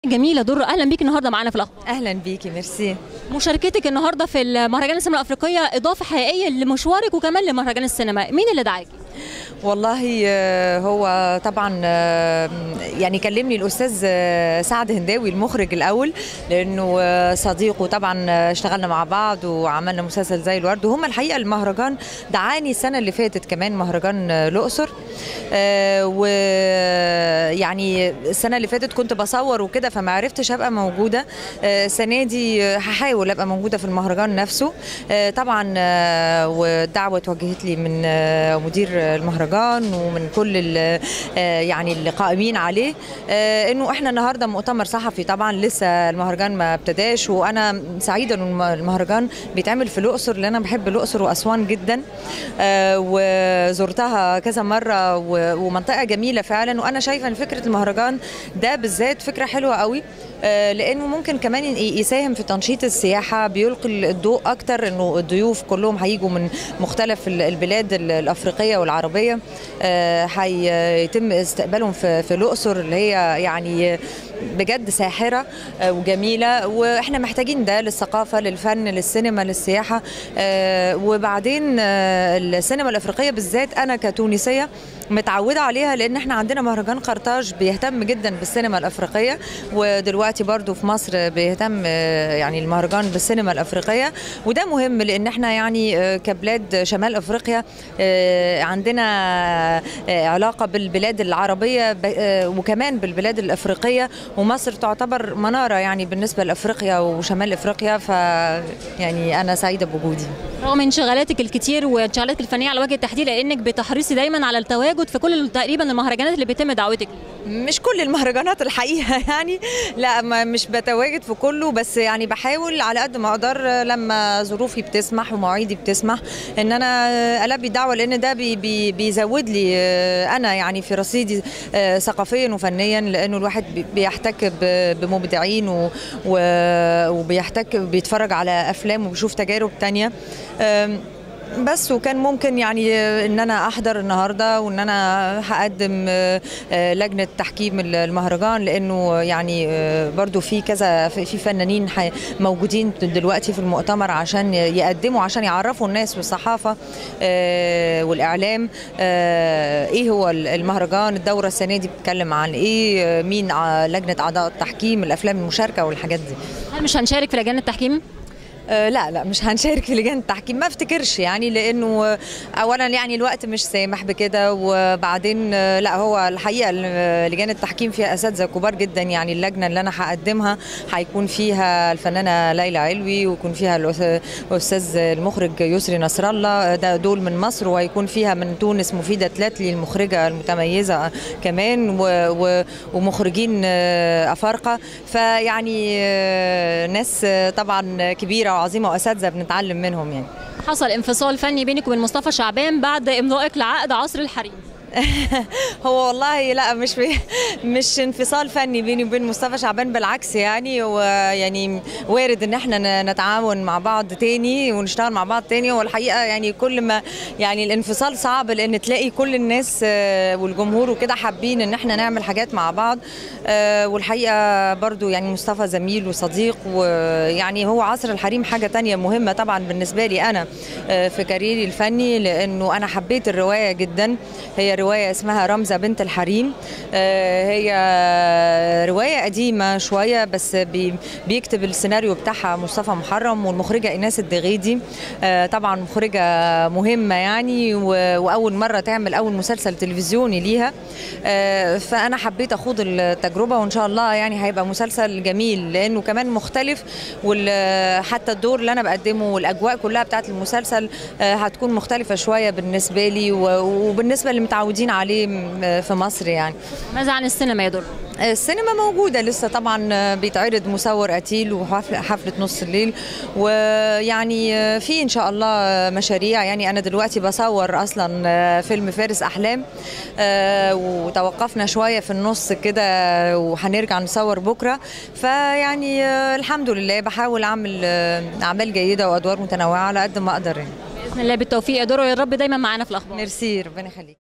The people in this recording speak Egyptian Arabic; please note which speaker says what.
Speaker 1: جميله در اهلا بيك النهارده معانا في الاخبار
Speaker 2: اهلا بيكي ميرسي
Speaker 1: مشاركتك النهارده في المهرجان السينما الافريقيه اضافه حقيقيه لمشوارك وكمان لمهرجان السينما مين اللي دعاكي
Speaker 2: والله آه، هو طبعا آه، يعني كلمني الاستاذ آه، سعد هنداوي المخرج الاول لانه آه، صديق وطبعا آه، اشتغلنا مع بعض وعملنا مسلسل زي الورد وهم الحقيقه المهرجان دعاني السنه اللي فاتت كمان مهرجان آه، الاقصر ويعني السنه اللي فاتت كنت بصور وكده فما عرفتش ابقى موجوده آه، السنه دي آه، هحاول ابقى موجوده في المهرجان نفسه آه، طبعا آه، والدعوه اتوجهت لي من آه، مدير المهرجان ومن كل ال- آه، يعني اللي قائمين عليه آه، انه احنا النهارده مؤتمر صحفي طبعا لسه المهرجان ما ابتداش وانا سعيده ان الم- المهرجان بيتعمل في الاقصر لان انا بحب الاقصر واسوان جدا آه، وزرتها كذا مره و- ومنطقه جميله فعلا وانا شايفه ان فكره المهرجان ده بالذات فكره حلوه قوي آه، لانه ممكن كمان ي- يساهم في تنشيط السياحه بيلقي الضوء اكتر انه الضيوف كلهم هيجوا من مختلف ال- البلاد ال- الافريقيه والعربيه آه، هيتم استقبالهم في في الاقصر اللي هي يعني بجد ساحره آه، وجميله واحنا محتاجين ده للثقافه للفن للسينما للسياحه آه، وبعدين آه، السينما الافريقيه بالذات انا كتونسيه متعوده عليها لان احنا عندنا مهرجان قرطاج بيهتم جدا بالسينما الافريقيه ودلوقتي برضو في مصر بيهتم آه، يعني المهرجان بالسينما الافريقيه وده مهم لان احنا يعني آه، كبلاد شمال افريقيا آه، عندنا آه، علاقه بالبلاد العربيه ب- آه، وكمان بالبلاد الافريقيه ومصر تعتبر مناره يعني بالنسبه لافريقيا وشمال افريقيا ف يعني انا سعيده بوجودي
Speaker 1: رغم انشغالاتك الكتير وانشغالاتك الفنيه على وجه التحديد لانك بتحرصي دايما على التواجد في كل تقريبا المهرجانات اللي بيتم دعوتك
Speaker 2: مش كل المهرجانات الحقيقه يعني لا ما مش بتواجد في كله بس يعني بحاول على قد ما اقدر لما ظروفي بتسمح ومواعيدي بتسمح ان انا البي الدعوه لان ده بي بي بيزود لي انا يعني في رصيدي آه، ثقافيا وفنيا لانه الواحد بي- بيحتك ب- بمبدعين و- و- وبيحتك بيتفرج على افلام وبيشوف تجارب تانية آم، بس وكان ممكن يعني ان انا احضر النهارده وان انا هقدم آه، آه، لجنه تحكيم المهرجان لانه يعني آه، برضو في كذا في في فنانين ح- موجودين دلوقتي في المؤتمر عشان يقدموا عشان يعرفوا الناس والصحافه آه، والاعلام آه، ايه هو المهرجان الدوره السنه دي بتتكلم عن ايه آه، مين ع- لجنه اعضاء التحكيم الافلام المشاركه والحاجات دي
Speaker 1: هل مش هنشارك في لجان التحكيم
Speaker 2: آه، لا لا مش هنشارك في لجان التحكيم ما افتكرش يعني لانه آه، اولا يعني الوقت مش سامح بكده وبعدين آه، لا هو الحقيقه ال- لجان التحكيم فيها اساتذه كبار جدا يعني اللجنه اللي انا هقدمها هيكون فيها الفنانه ليلى علوي ويكون فيها الأس- الاستاذ المخرج يسري نصر الله ده دول من مصر وهيكون فيها من تونس مفيده تلاتلي المخرجه المتميزه كمان و و ومخرجين آه، افارقه فيعني آه، ناس آه، طبعا كبيره وعظيمه واساتذه بنتعلم منهم يعني
Speaker 1: حصل انفصال فني بينك وبين مصطفى شعبان بعد امضائك لعقد عصر الحريم
Speaker 2: هو والله لا مش بي مش انفصال فني بيني وبين مصطفى شعبان بالعكس يعني ويعني وارد ان احنا ن- نتعاون مع بعض تاني ونشتغل مع بعض تاني والحقيقه يعني كل ما يعني الانفصال صعب لان تلاقي كل الناس آه، والجمهور وكده حابين ان احنا نعمل حاجات مع بعض آه، والحقيقه برضو يعني مصطفى زميل وصديق ويعني هو عصر الحريم حاجه تانية مهمه طبعا بالنسبه لي انا آه، في كاريري الفني لانه انا حبيت الروايه جدا هي روايه اسمها رمزه بنت الحريم آه، هي روايه قديمه شويه بس بي- بيكتب السيناريو بتاعها مصطفى محرم والمخرجه ايناس الدغيدي آه، طبعا مخرجه مهمه يعني و- واول مره تعمل اول مسلسل تلفزيوني ليها آه، فانا حبيت اخوض التجربه وان شاء الله يعني هيبقى مسلسل جميل لانه كمان مختلف وحتى الدور اللي انا بقدمه والاجواء كلها بتاعت المسلسل آه، هتكون مختلفه شويه بالنسبه لي و- وبالنسبه اللي متعودين عليه م- في مصر يعني
Speaker 1: ماذا عن السينما يا در
Speaker 2: السينما موجودة لسه طبعا بيتعرض مصور قتيل وحفلة حفلة نص الليل ويعني في إن شاء الله مشاريع يعني أنا دلوقتي بصور أصلا فيلم فارس أحلام وتوقفنا شوية في النص كده وهنرجع نصور بكرة فيعني الحمد لله بحاول أعمل أعمال جيدة وأدوار متنوعة على قد ما أقدر يعني.
Speaker 1: باذن الله بالتوفيق يا در ويا رب دايما معانا في الاخبار
Speaker 2: ميرسي ربنا يخليك